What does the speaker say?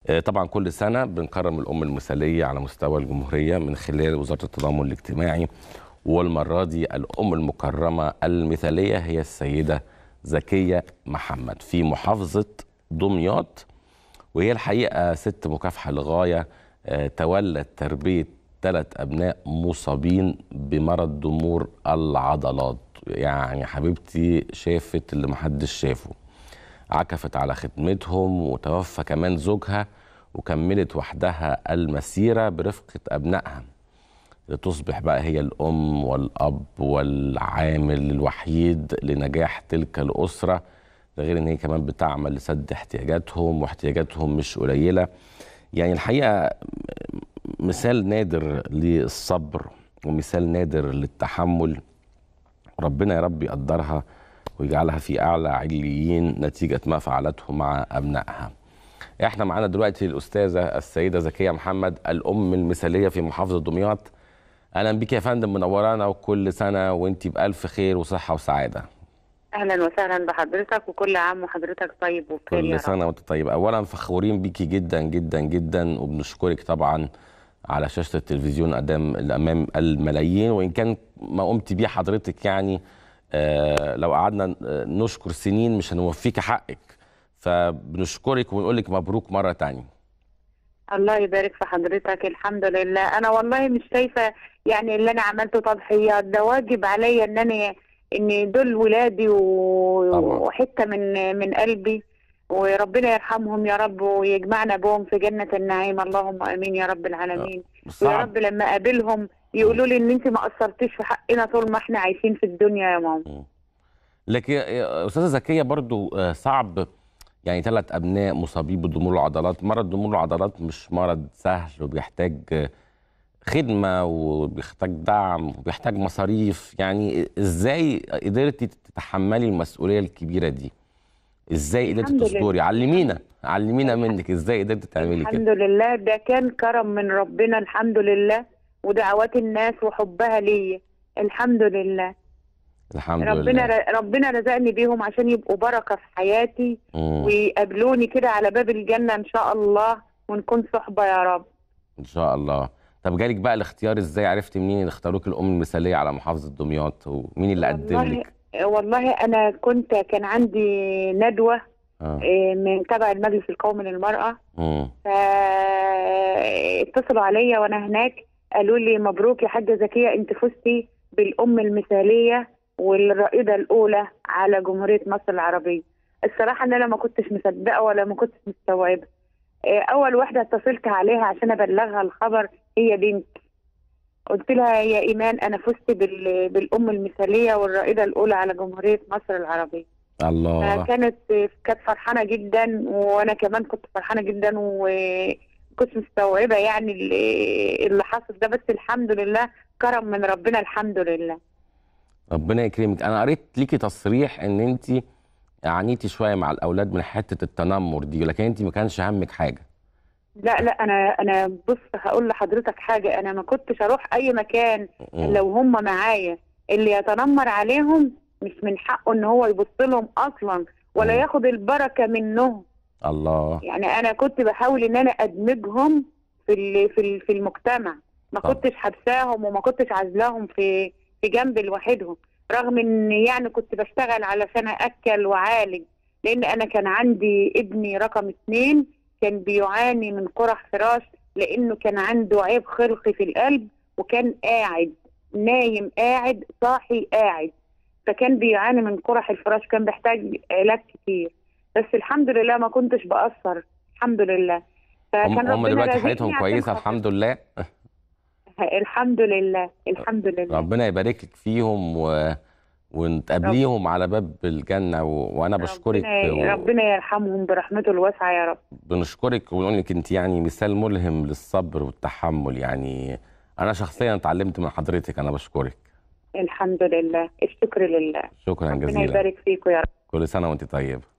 آه، طبعا كل سنة بنكرم الأم المثالية على مستوى الجمهورية من خلال وزارة التضامن الاجتماعي والمرة دي الأم المكرمة المثالية هي السيدة زكية محمد في محافظة دمياط وهي الحقيقة ست مكافحة لغاية آه، تولت تربية ثلاث أبناء مصابين بمرض ضمور العضلات يعني حبيبتي شافت اللي محدش شافه عكفت على خدمتهم وتوفى كمان زوجها وكملت وحدها المسيرة برفقة أبنائها لتصبح بقى هي الأم والأب والعامل الوحيد لنجاح تلك الأسرة ده غير إن هي كمان بتعمل لسد احتياجاتهم واحتياجاتهم مش قليلة يعني الحقيقة مثال نادر للصبر ومثال نادر للتحمل ربنا يا رب يقدرها ويجعلها في اعلى عليين نتيجه ما فعلته مع ابنائها. احنا معانا دلوقتي الاستاذه السيده زكيه محمد الام المثاليه في محافظه دمياط. اهلا بك يا فندم منورانا وكل سنه وانت بالف خير وصحه وسعاده. اهلا وسهلا بحضرتك وكل عام وحضرتك طيب وبخير يا كل رب سنه وانت طيب. اولا فخورين بيكي جدا جدا جدا وبنشكرك طبعا على شاشه التلفزيون قدام امام الملايين وان كان ما قمت بيه حضرتك يعني آه، لو قعدنا آه، نشكر سنين مش هنوفيك حقك فبنشكرك ونقول لك مبروك مره تانية الله يبارك في حضرتك الحمد لله انا والله مش شايفه يعني اللي انا عملته تضحيات ده واجب عليا ان انا ان دول ولادي و... طبعا. وحته من من قلبي وربنا يرحمهم يا رب ويجمعنا بهم في جنه النعيم اللهم امين يا رب العالمين ويا صعب رب لما اقابلهم يقولوا لي ان انت ما قصرتيش في حقنا طول ما احنا عايشين في الدنيا يا ماما لكن يا استاذه زكيه برضو آه، صعب يعني ثلاث ابناء مصابين بضمور العضلات مرض ضمور العضلات مش مرض سهل وبيحتاج آه، خدمه وبيحتاج دعم وبيحتاج مصاريف يعني ازاي قدرتي تتحملي المسؤوليه الكبيره دي ازاي قدرتي الحمد لله. تصبري علمينا علمينا منك ازاي قدرتي تعملي الحمد كده لله ده كان كرم من ربنا الحمد لله ودعوات الناس وحبها ليا الحمد لله الحمد ربنا لله ر- ربنا رزقني بيهم عشان يبقوا بركه في حياتي مم. ويقابلوني كده على باب الجنه ان شاء الله ونكون صحبه يا رب ان شاء الله طب جالك بقى الاختيار ازاي عرفتي منين اللي اختاروك الام المثاليه على محافظه دمياط ومين اللي قدم والله لك والله انا كنت كان عندي ندوه اه آه، من تبع المجلس القومي للمراه مم. فاتصلوا عليا وانا هناك قالوا لي مبروك يا حاجه زكيه انت فزتي بالام المثاليه والرائده الاولى على جمهوريه مصر العربيه الصراحه ان انا ما كنتش مصدقه ولا ما كنتش مستوعبه آه، اول واحده اتصلت عليها عشان ابلغها الخبر هي بنتي قلت لها يا ايمان انا فزت بال- بالام المثاليه والرائده الاولى على جمهوريه مصر العربيه الله فكانت كانت فرحانه جدا وانا كمان كنت فرحانه جدا وكنت مستوعبه يعني اللي اللي حصل ده بس الحمد لله كرم من ربنا الحمد لله ربنا يكرمك انا قريت ليكي تصريح ان انت عانيتي شويه مع الاولاد من حته التنمر دي لكن انت ما كانش همك حاجه لا لا انا انا بص هقول لحضرتك حاجه انا ما كنتش اروح اي مكان مم. لو هم معايا اللي يتنمر عليهم مش من حقه ان هو يبص لهم اصلا ولا مم. ياخد البركه منهم الله يعني انا كنت بحاول ان انا ادمجهم في ال- في ال- في المجتمع ما طب. كنتش حبساهم وما كنتش عازلاهم في في جنب لوحدهم رغم ان يعني كنت بشتغل علشان اكل واعالج لان انا كان عندي ابني رقم اتنين كان بيعاني من قرح فراش لانه كان عنده عيب خلقي في القلب وكان قاعد نايم قاعد صاحي قاعد فكان بيعاني من قرح الفراش كان بيحتاج علاج كتير بس الحمد لله ما كنتش بأثر الحمد لله هم, فكان هم ربنا دلوقتي رازقني حالتهم عشان كويسه خاطر- الحمد لله الحمد لله الحمد لله ربنا يبارك لك فيهم و... ونتقابليهم على باب الجنه و... وانا بشكرك ربنا, ربنا يرحمهم برحمته الواسعه يا رب بنشكرك ونقول لك انت يعني مثال ملهم للصبر والتحمل يعني انا شخصيا اتعلمت من حضرتك انا بشكرك الحمد لله الشكر لله شكرا ربنا جزيلا يبارك فيكم يا رب كل سنه وانت طيبه